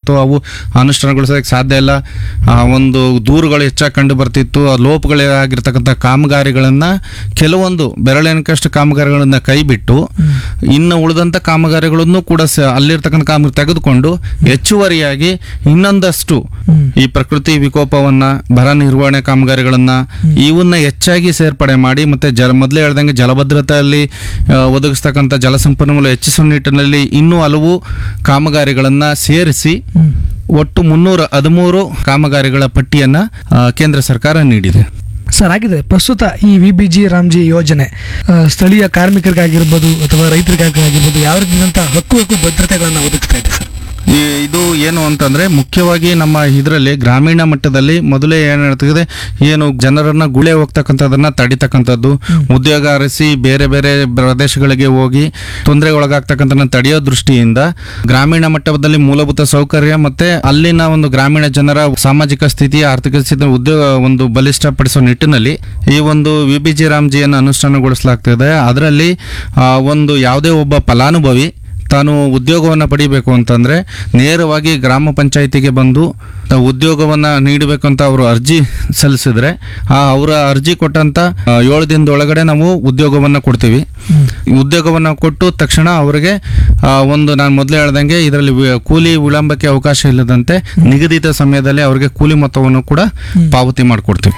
ಇತ್ತು ಅವು ಅನುಷ್ಠಾನಗೊಳಿಸೋದಕ್ಕೆ ಸಾಧ್ಯ ಇಲ್ಲ ಆ, ಒಂದು ದೂರುಗಳು ಹೆಚ್ಚಾಗಿ ಕಂಡು ಬರ್ತಿತ್ತು ಆ ಲೋಪಗಳಾಗಿರ್ತಕ್ಕಂಥ ಕಾಮಗಾರಿಗಳನ್ನ ಕೆಲವೊಂದು ಬೆರಳೆನಕಷ್ಟು ಕಾಮಗಾರಿಗಳನ್ನ ಕೈಬಿಟ್ಟು ಇನ್ನು ಉಳಿದಂಥ ಕಾಮಗಾರಿಗಳನ್ನು ಕೂಡ ಸ- ಅಲ್ಲಿರ್ತಕ್ಕಂಥ ಕಾಮಗಾರಿ ತೆಗೆದುಕೊಂಡು ಹೆಚ್ಚುವರಿಯಾಗಿ ಇನ್ನೊಂದಷ್ಟು ಈ ಪ್ರಕೃತಿ ವಿಕೋಪವನ್ನ ಬರ ನಿರ್ವಹಣೆ ಕಾಮಗಾರಿಗಳನ್ನ ಇವನ್ನ ಹೆಚ್ಚಾಗಿ ಸೇರ್ಪಡೆ ಮಾಡಿ ಮತ್ತೆ ಜಲ ಮೊದಲೇ ಹೇಳ್ದಂಗೆ ಜಲಭದ್ರತೆಯಲ್ಲಿ ಆ, ಒದಗಿಸ್ತಕ್ಕಂಥ ಜಲಸಂಪನ್ಮೂಲ ಹೆಚ್ಚಿಸುವ ನಿಟ್ಟಿನಲ್ಲಿ ಇನ್ನೂ ಹಲವು ಕಾಮಗಾರಿಗಳನ್ನ ಸೇರಿಸಿ ಒಟ್ಟು ಮುನ್ನೂರ ಹದಿಮೂರು ಕಾಮಗಾರಿಗಳ ಪಟ್ಟಿಯನ್ನ ಆ, ಕೇಂದ್ರ ಸರ್ಕಾರ ನೀಡಿದೆ ಸರ್ ಆಗಿದೆ ಪ್ರಸ್ತುತ ಈ ವಿ ಬಿ ಜಿ ರಾಮ್ಜಿ ಯೋಜನೆ ಆ, ಸ್ಥಳೀಯ ಕಾರ್ಮಿಕರಿಗಾಗಿರ್ಬೋದು ಅಥವಾ ರೈತರಿಗಾಗಿರ್ಬೋದು ಯಾವ ರೀತಿಯಾದಂಥ ಹಕ್ಕು ಹಕ್ಕು ಭದ್ರತೆಗಳನ್ನು ಒದಗಿಸ್ತಾ ಇದೆ ಸರ್ ಈ- ಇದು ಏನು ಅಂತಂದ್ರೆ ಮುಖ್ಯವಾಗಿ ನಮ್ಮ ಇದರಲ್ಲಿ ಗ್ರಾಮೀಣ ಮಟ್ಟದಲ್ಲಿ ಮೊದಲೇ ಏನ್ ಹೇಳ್ತಿದೆ ಏನು ಜನರನ್ನ ಗುಳೆ ಹೋಗ್ತಕ್ಕಂಥದನ್ನ ತಡಿತಕ್ಕಂಥದ್ದು ಉದ್ಯೋಗ ಅರಸಿ ಬೇರೆ ಬೇರೆ ಪ್ರದೇಶಗಳಿಗೆ ಹೋಗಿ ತೊಂದರೆಗೆ ಒಳಗಾಗ್ತಕ್ಕಂಥ ತಡೆಯೋ ದೃಷ್ಟಿಯಿಂದ ಗ್ರಾಮೀಣ ಮಟ್ಟದಲ್ಲಿ ಮೂಲಭೂತ ಸೌಕರ್ಯ ಮತ್ತೆ ಅಲ್ಲಿನ ಒಂದು ಗ್ರಾಮೀಣ ಜನರ ಸಾಮಾಜಿಕ ಸ್ಥಿತಿ ಆರ್ಥಿಕ ಸ್ಥಿತಿ ಉದ್ಯೋಗ ಒಂದು ಬಲಿಷ್ಠಪಡಿಸೋ ನಿಟ್ಟಿನಲ್ಲಿ ಈ ಒಂದು ವಿ ಬಿ ಜಿ ರಾಮ್ಜಿಯನ್ನು ಅನುಷ್ಠಾನಗೊಳಿಸಲಾಗ್ತಿದೆ ಅದರಲ್ಲಿ ಆ, ಒಂದು ಯಾವುದೇ ಒಬ್ಬ ಫಲಾನುಭವಿ ತಾನು ಉದ್ಯೋಗವನ್ನು ಪಡಿಬೇಕು ಅಂತಂದ್ರೆ ನೇರವಾಗಿ ಗ್ರಾಮ ಪಂಚಾಯಿತಿಗೆ ಬಂದು ತಾವು ಉದ್ಯೋಗವನ್ನ ನೀಡಬೇಕು ಅಂತ ಅವರು ಅರ್ಜಿ ಸಲ್ಲಿಸಿದ್ರೆ ಆ ಅವರ ಅರ್ಜಿ ಕೊಟ್ಟಂತ ಆ, ಏಳು ದಿನದ ಒಳಗಡೆ ನಾವು ಉದ್ಯೋಗವನ್ನ ಕೊಡ್ತೀವಿ ಈ ಉದ್ಯೋಗವನ್ನ ಕೊಟ್ಟು ತಕ್ಷಣ ಅವರಿಗೆ ಆ, ಒಂದು ನಾನು ಮೊದಲೇ ಹೇಳ್ದಂಗೆ ಇದರಲ್ಲಿ ವಿ- ಕೂಲಿ ವಿಳಂಬಕ್ಕೆ ಅವಕಾಶ ಇಲ್ಲದಂತೆ ನಿಗದಿತ ಸಮಯದಲ್ಲಿ ಅವರಿಗೆ ಕೂಲಿ ಮೊತ್ತವನ್ನು ಕೂಡ ಪಾವತಿ ಮಾಡಿಕೊಡ್ತೀವಿ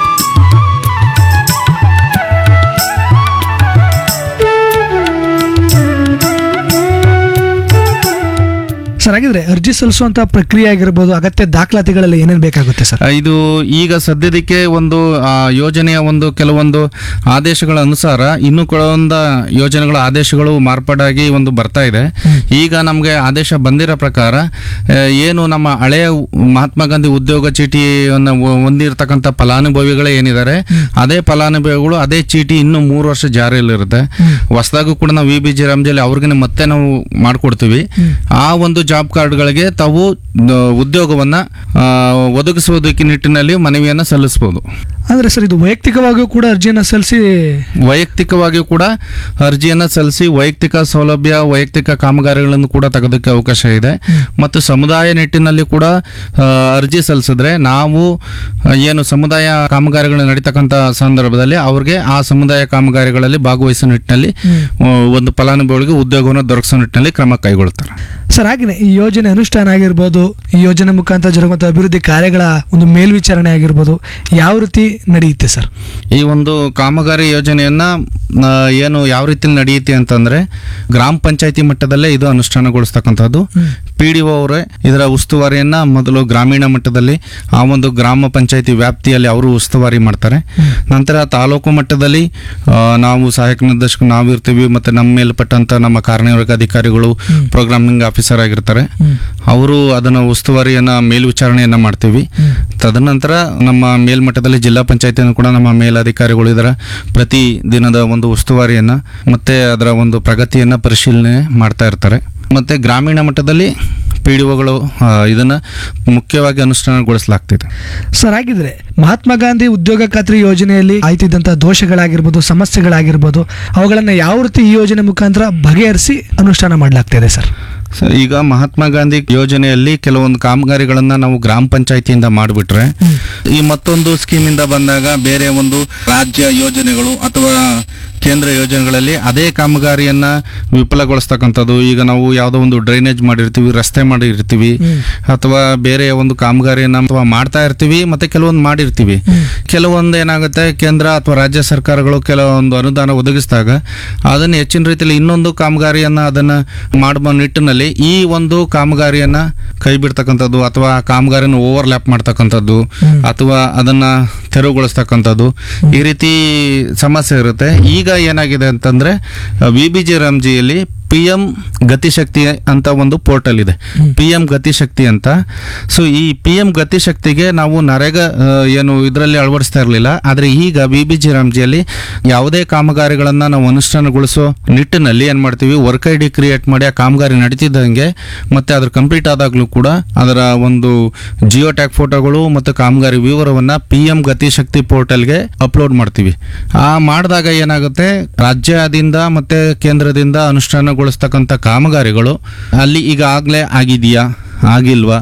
ಸರ್ ಆಗಿದ್ರೆ ಅರ್ಜಿ ಸಲ್ಲಿಸುವಂಥ ಪ್ರಕ್ರಿಯೆ ಆಗಿರ್ಬೋದು ಅಗತ್ಯ ದಾಖಲಾತಿಗಳೆಲ್ಲ ಏನೇನು ಬೇಕಾಗುತ್ತೆ ಸರ್ ಆ, ಇದು ಈಗ ಸದ್ಯದಕ್ಕೆ ಒಂದು ಆ, ಯೋಜನೆಯ ಒಂದು ಕೆಲವೊಂದು ಆದೇಶಗಳ ಅನುಸಾರ ಇನ್ನು ಕೆಲವೊಂದು ಯೋಜನೆಗಳ ಆದೇಶಗಳು ಮಾರ್ಪಾಡಾಗಿ ಒಂದು ಬರ್ತಾ ಇದೆ ಈಗ ನಮಗೆ ಆದೇಶ ಬಂದಿರೋ ಪ್ರಕಾರ ಆ, ಏನು ನಮ್ಮ ಹಳೆಯ ಮಹಾತ್ಮ ಗಾಂಧಿ ಉದ್ಯೋಗ ಚೀಟಿಯನ್ನು ಹೊ- ಹೊಂದಿರತಕ್ಕಂಥ ಫಲಾನುಭವಿಗಳೇ ಏನಿದ್ದಾರೆ ಅದೇ ಫಲಾನುಭವಿಗಳು ಅದೇ ಚೀಟಿ ಇನ್ನು ಮೂರು ವರ್ಷ ಜಾರಿಯಲ್ಲಿರುತ್ತೆ ಹೊಸದಾಗೂ ಕೂಡ ನಾವು ವಿ ಬಿ ಜಿ ರಾಮ್ಜಲ್ಲಿ ಅವ್ರಿಗೆ ಮತ್ತೆ ನಾವು ಮಾಡಿಕೊಡ್ತೀವಿ ಆ ಒಂದು ಜಾಬ್ ಕಾರ್ಡ್ಗಳಿಗೆ ತಾವು ಆ, ಉದ್ಯೋಗವನ್ನ ಆ, ಒದಗಿಸುವುದಕ್ಕೆ ನಿಟ್ಟಿನಲ್ಲಿ ಮನವಿಯನ್ನು ಸಲ್ಲಿಸಬಹುದು ಅಂದರೆ ಸರ್ ಇದು ವೈಯಕ್ತಿಕವಾಗಿಯೂ ಕೂಡ ಅರ್ಜಿಯನ್ನು ಸಲ್ಲಿಸಿ ವೈಯಕ್ತಿಕವಾಗಿಯೂ ಕೂಡ ಅರ್ಜಿಯನ್ನು ಸಲ್ಲಿಸಿ ವೈಯಕ್ತಿಕ ಸೌಲಭ್ಯ ವೈಯಕ್ತಿಕ ಕಾಮಗಾರಿಗಳನ್ನು ಕೂಡ ತೆಗೆದಕ್ಕೆ ಅವಕಾಶ ಇದೆ ಮತ್ತು ಸಮುದಾಯ ನಿಟ್ಟಿನಲ್ಲಿ ಕೂಡ ಆ, ಅರ್ಜಿ ಸಲ್ಲಿಸಿದ್ರೆ ನಾವು ಆ, ಏನು ಸಮುದಾಯ ಕಾಮಗಾರಿಗಳು ನಡೀತಕ್ಕಂಥ ಸಂದರ್ಭದಲ್ಲಿ ಅವ್ರಿಗೆ ಆ ಸಮುದಾಯ ಕಾಮಗಾರಿಗಳಲ್ಲಿ ಭಾಗವಹಿಸೋ ನಿಟ್ಟಿನಲ್ಲಿ ಆ, ಒಂದು ಫಲಾನುಭವಿಗಳಿಗೆ ಉದ್ಯೋಗವನ್ನು ದೊರಕಿಸೋ ನಿಟ್ಟಿನಲ್ಲಿ ಕ್ರಮ ಕೈಗೊಳ್ತಾರೆ ಸರ್ ಹಾಗೆಯೇ ಈ ಯೋಜನೆ ಅನುಷ್ಠಾನ ಆಗಿರ್ಬೋದು ಈ ಯೋಜನೆ ಮುಖಾಂತರ ಜರುಗುವಂಥ ಅಭಿವೃದ್ಧಿ ಕಾರ್ಯಗಳ ಒಂದು ಮೇಲ್ವಿಚಾರಣೆ ಆಗಿರ್ಬೋದು ಯಾವ ರೀತಿ ನಡೆಯುತ್ತೆ ಸರ್ ಈ ಒಂದು ಕಾಮಗಾರಿ ಯೋಜನೆಯನ್ನ ಆ, ಏನು ಯಾವ ರೀತಿ ನಡೆಯುತ್ತೆ ಅಂತಂದ್ರೆ ಗ್ರಾಮ ಪಂಚಾಯತಿ ಮಟ್ಟದಲ್ಲೇ ಇದು ಅನುಷ್ಠಾನಗೊಳಿಸ್ತಕ್ಕಂಥದ್ದು ಪಿ ಡಿ ಒ ಅವರೇ ಇದರ ಉಸ್ತುವಾರಿಯನ್ನ ಮೊದಲು ಗ್ರಾಮೀಣ ಮಟ್ಟದಲ್ಲಿ ಆ ಒಂದು ಗ್ರಾಮ ಪಂಚಾಯತಿ ವ್ಯಾಪ್ತಿಯಲ್ಲಿ ಅವರು ಉಸ್ತುವಾರಿ ಮಾಡ್ತಾರೆ ನಂತರ ತಾಲೂಕು ಮಟ್ಟದಲ್ಲಿ ಆ, ನಾವು ಸಹಾಯಕ ನಿರ್ದೇಶಕ ನಾವು ಇರ್ತೀವಿ ಮತ್ತೆ ನಮ್ಮ ಮೇಲ್ಪಟ್ಟಂತ ನಮ್ಮ ಕಾರ್ಯನಿರ್ವಾಹಕ ಅಧಿಕಾರಿಗಳು ಪ್ರೋಗ್ರಾಮಿಂಗ್ ಆಫೀಸರ್ ಆಗಿರ್ತಾರೆ ಅವರು ಅದನ್ನ ಉಸ್ತುವಾರಿಯನ್ನ ಮೇಲ್ವಿಚಾರಣೆಯನ್ನ ಮಾಡ್ತೀವಿ ತದನಂತರ ನಮ್ಮ ಮೇಲ್ಮಟ್ಟದಲ್ಲಿ ಜಿಲ್ಲಾ ಪಂಚಾಯತಿಯನ್ನು ಕೂಡ ನಮ್ಮ ಮೇಲಧಿಕಾರಿಗಳು ಇದರ ಪ್ರತಿ ದಿನದ ಒಂದು ಉಸ್ತುವಾರಿಯನ್ನ ಮತ್ತೆ ಅದರ ಒಂದು ಪ್ರಗತಿಯನ್ನ ಪರಿಶೀಲನೆ ಮಾಡ್ತಾ ಇರ್ತಾರೆ ಮತ್ತೆ ಗ್ರಾಮೀಣ ಮಟ್ಟದಲ್ಲಿ ಪಿ ಡಿ ಒಗಳು ಇದನ್ನ ಮುಖ್ಯವಾಗಿ ಅನುಷ್ಠಾನಗೊಳಿಸಲಾಗ್ತಿದೆ ಸರ್ ಹಾಗಿದ್ರೆ ಮಹಾತ್ಮ ಗಾಂಧಿ ಉದ್ಯೋಗ ಖಾತ್ರಿ ಯೋಜನೆಯಲ್ಲಿ ಆಯ್ತಿದ್ದಂಥ ದೋಷಗಳಾಗಿರ್ಬೋದು ಸಮಸ್ಯೆಗಳಾಗಿರ್ಬೋದು ಅವುಗಳನ್ನು ಯಾವ ರೀತಿ ಈ ಯೋಜನೆ ಮುಖಾಂತರ ಬಗೆಹರಿಸಿ ಅನುಷ್ಠಾನ ಮಾಡಲಾಗ್ತಿದೆ ಸರ್ ಸೊ ಈಗ ಮಹಾತ್ಮ ಗಾಂಧಿ ಯೋಜನೆಯಲ್ಲಿ ಕೆಲವೊಂದು ಕಾಮಗಾರಿಗಳನ್ನ ನಾವು ಗ್ರಾಮ ಪಂಚಾಯತಿಯಿಂದ ಮಾಡಿಬಿಟ್ರೆ ಈ ಮತ್ತೊಂದು ಸ್ಕೀಮಿಂದ ಬಂದಾಗ ಬೇರೆ ಒಂದು ರಾಜ್ಯ ಯೋಜನೆಗಳು ಅಥವಾ ಕೇಂದ್ರ ಯೋಜನೆಗಳಲ್ಲಿ ಅದೇ ಕಾಮಗಾರಿಯನ್ನ ವಿಫಲಗೊಳಿಸ್ತಕ್ಕಂಥದ್ದು ಈಗ ನಾವು ಯಾವುದೋ ಒಂದು ಡ್ರೈನೇಜ್ ಮಾಡಿರ್ತೀವಿ ರಸ್ತೆ ಮಾಡಿರ್ತೀವಿ ಅಥವಾ ಬೇರೆ ಒಂದು ಕಾಮಗಾರಿಯನ್ನ ಅಥವಾ ಮಾಡ್ತಾ ಇರ್ತೀವಿ ಮತ್ತೆ ಕೆಲವೊಂದು ಮಾಡಿರ್ತೀವಿ ಕೆಲವೊಂದು ಏನಾಗುತ್ತೆ ಕೇಂದ್ರ ಅಥವಾ ರಾಜ್ಯ ಸರ್ಕಾರಗಳು ಕೆಲವೊಂದು ಅನುದಾನ ಒದಗಿಸಿದಾಗ ಅದನ್ನು ಹೆಚ್ಚಿನ ರೀತಿಯಲ್ಲಿ ಇನ್ನೊಂದು ಕಾಮಗಾರಿಯನ್ನ ಅದನ್ನ ಮಾಡುವ ನಿಟ್ಟಿನಲ್ಲಿ ಈ ಒಂದು ಕಾಮಗಾರಿಯನ್ನ ಕೈ ಬಿಡ್ತಕ್ಕಂಥದ್ದು ಅಥವಾ ಆ ಕಾಮಗಾರಿಯನ್ನು ಓವರ್ಲ್ಯಾಪ್ ಮಾಡ್ತಕ್ಕಂಥದ್ದು ಅಥವಾ ಅದನ್ನ ತೆರವುಗೊಳಿಸ್ತಕ್ಕಂಥದ್ದು ಈ ರೀತಿ ಸಮಸ್ಯೆ ಇರುತ್ತೆ ಈಗ ಏನಾಗಿದೆ ಅಂತಂದ್ರೆ ವಿ ಬಿ ಜಿ ರಾಮ್ಜಿಯಲ್ಲಿ ಪಿ ಎಂ ಗತಿಶಕ್ತಿ ಅಂತ ಒಂದು ಪೋರ್ಟಲ್ ಇದೆ ಪಿ ಎಂ ಗತಿಶಕ್ತಿ ಅಂತ ಸೊ ಈ ಪಿ ಎಂ ಗತಿಶಕ್ತಿಗೆ ನಾವು ನರೇಗಾ ಆ, ಏನು ಇದರಲ್ಲಿ ಅಳವಡಿಸ್ತಾ ಇರಲಿಲ್ಲ ಆದರೆ ಈಗ ವಿ ಬಿ ಜಿ ರಾಮ್ಜಿಯಲ್ಲಿ ಯಾವುದೇ ಕಾಮಗಾರಿಗಳನ್ನು ನಾವು ಅನುಷ್ಠಾನಗೊಳಿಸೋ ನಿಟ್ಟಿನಲ್ಲಿ ಏನು ಮಾಡ್ತೀವಿ ವರ್ಕ್ ಐ ಡಿ ಕ್ರಿಯೇಟ್ ಮಾಡಿ ಆ ಕಾಮಗಾರಿ ನಡೀತಿದ್ದಂಗೆ ಮತ್ತೆ ಅದ್ರ ಕಂಪ್ಲೀಟ್ ಆದಾಗಲೂ ಕೂಡ ಅದರ ಒಂದು ಜಿಯೋ ಟ್ಯಾಗ್ ಫೋಟೋಗಳು ಮತ್ತು ಕಾಮಗಾರಿ ವಿವರವನ್ನು ಪಿ ಎಂ ಗತಿಶಕ್ತಿ ಪೋರ್ಟಲ್ಗೆ ಅಪ್ಲೋಡ್ ಮಾಡ್ತೀವಿ ಆ ಮಾಡಿದಾಗ ಏನಾಗುತ್ತೆ ರಾಜ್ಯದಿಂದ ಮತ್ತೆ ಕೇಂದ್ರದಿಂದ ಅನುಷ್ಠಾನಗೊಳಿಸ್ತಕ್ಕಂಥ ಕಾಮಗಾರಿಗಳು ಅಲ್ಲಿ ಈಗಾಗಲೇ ಆಗಿದೆಯಾ ಆಗಿಲ್ವಾ